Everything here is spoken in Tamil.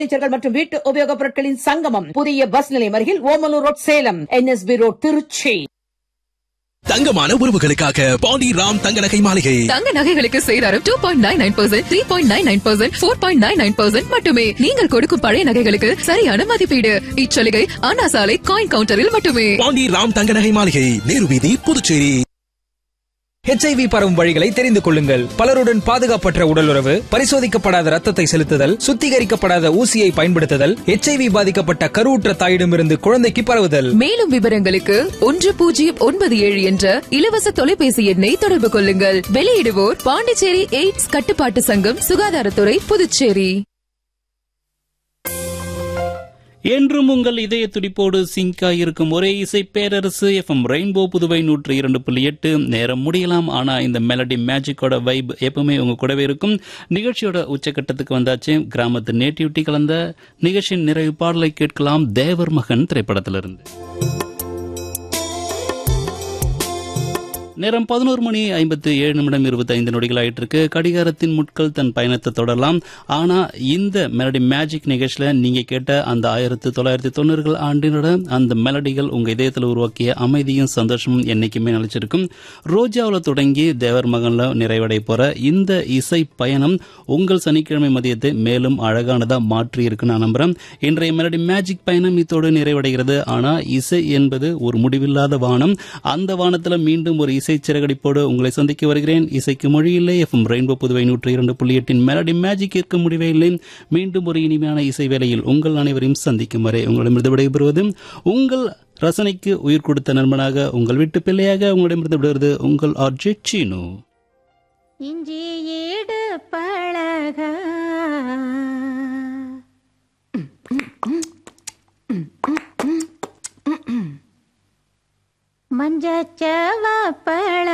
பர்னிச்சர்கள் மற்றும் வீட்டு உபயோகப் பொருட்களின் சங்கமம் புதிய பஸ் நிலையம் அருகில் Omalur road Salem NSB road Trichy தங்கமான உறவுகளுக்காக பாண்டி ராம் தங்க நகை மாளிகை தங்க நகைகளுக்கு சேதாரம் two point nine nine percent three point nine nine percent four point nine nine percent மட்டுமே நீங்கள் கொடுக்கும் பழைய நகைகளுக்கு சரியான மதிப்பீடு இச்சலுகை அண்ணா சாலை காயின் கவுண்டரில் மட்டுமே பாண்டி ராம் தங்க நகை மாளிகை நேரு வீதி புதுச்சேரி ஹெச்ஐவி பரவும் வழிகளை தெரிந்து கொள்ளுங்கள் பலருடன் பாதுகாப்பற்ற உடலுறவு பரிசோதிக்கப்படாத ரத்தத்தை செலுத்துதல் சுத்திகரிக்கப்படாத ஊசியை பயன்படுத்துதல் ஹெச்ஐவி பாதிக்கப்பட்ட கருவுற்ற தாயிடமிருந்து குழந்தைக்கு பரவுதல் மேலும் விவரங்களுக்கு ஒன்று பூஜ்ஜியம் ஒன்பது ஏழு என்ற இலவச தொலைபேசி எண்ணை தொடர்பு கொள்ளுங்கள் வெளியிடுவோர் பாண்டிச்சேரி எய்ட்ஸ் கட்டுப்பாட்டு சங்கம் சுகாதாரத்துறை புதுச்சேரி என்றும் உங்கள் இதய துடிப்போடு சிங்கா இருக்கும் ஒரே இசை பேரரசு எஃப்எம் ரெயின்போ புதுவை நூற்று இரண்டு புள்ளி எட்டு நேரம் முடியலாம் ஆனா இந்த மெலடி மேஜிக்கோட வைப் எப்பவுமே உங்க கூடவே இருக்கும் நிகழ்ச்சியோட உச்சக்கட்டத்துக்கு வந்தாச்சு கிராமத்து நேட்டிவிட்டி கலந்த நிகழ்ச்சியின் நிறைவு பாடலை கேட்கலாம் தேவர் மகன் திரைப்படத்திலிருந்து நேரம் பதினோரு மணி ஐம்பத்து ஏழு நிமிடம் இருபத்தி ஐந்து நொடிகள் ஆயிட்டு இருக்கு கடிகாரத்தின் முட்கள் தன் பயணத்தை தொடரலாம் ஆனா இந்த மெலடி மேஜிக் நிகழ்ச்சியில நீங்க கேட்ட அந்த ஆயிரத்து தொள்ளாயிரத்தி தொண்ணூறுகள் ஆண்டினோட அந்த மெலடிகள் உங்க இதயத்தில் உருவாக்கிய அமைதியும் சந்தோஷமும் என்னைக்குமே நிலைச்சிருக்கும் ரோஜாவில் தொடங்கி தேவர் மகன்ல நிறைவடைய போற இந்த இசை பயணம் உங்கள் சனிக்கிழமை மதியத்தை மேலும் அழகானதா மாற்றி இருக்குன்னு நான் நம்புறேன் இன்றைய மெலடி மேஜிக் பயணம் இத்தோடு நிறைவடைகிறது ஆனா இசை என்பது ஒரு முடிவில்லாத வானம் அந்த வானத்துல மீண்டும் ஒரு இசை சிறகடிப்போடு உங்களை சந்திக்க வருகிறேன் இசைக்கு மொழியில்லை எஃப்எம் ரெயின்போ புதுவை நூற்றி இரண்டு புள்ளி எட்டின் மெலடி மேஜிக் இருக்க முடிவே இல்லை மீண்டும் ஒரு இனிமையான இசை வேளையில் உங்கள் அனைவரையும் சந்திக்கும் வரை உங்களிடமிருந்து விடைபெறுவது உங்கள் ரசனைக்கு உயிர் கொடுத்த நண்பனாக உங்கள் வீட்டு பிள்ளையாக உங்களிடமிருந்து விடுவது உங்கள் ஆர்ஜே சீனு இஞ்சி ஈடு பழக மஞ்சச்சவ பழ